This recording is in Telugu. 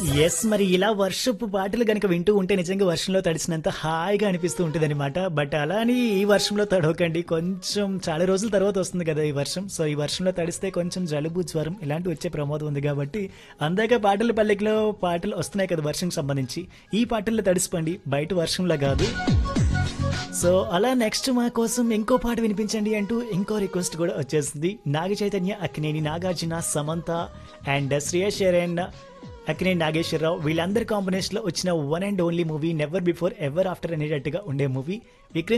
ఎస్ మరి ఇలా వర్షపు పాటలు గనక వింటూ ఉంటే నిజంగా వర్షంలో తడిసినంత హాయిగా అనిపిస్తూ ఉంటుంది అనమాట బట్ అలా అని ఈ వర్షంలో తడవకండి కొంచెం చాలా రోజుల తర్వాత వస్తుంది కదా ఈ వర్షం సో ఈ వర్షంలో తడిస్తే కొంచెం జలుబు జ్వరం ఇలాంటి వచ్చే ప్రమాదం ఉంది కాబట్టి అందాక పాటల పల్లెకిలో పాటలు వస్తున్నాయి కదా వర్షం సంబంధించి ఈ పాటల్లో తడిసిపోండి బయట వర్షంలో కాదు సో అలా నెక్స్ట్ మా కోసం ఇంకో పాట వినిపించండి అంటూ ఇంకో రిక్వెస్ట్ కూడా వచ్చేసింది నాగ చైతన్య అక్కినేని నాగార్జున సమంత అండ్ శ్రేయ శరణ్ అక్కినేని నాగేశ్వరరావు వీళ్ళందరి కాంబినేషన్ లో వచ్చిన one and only movie never before ever after అనేటట్టుగా ఉండే మూవీ విక్రమ్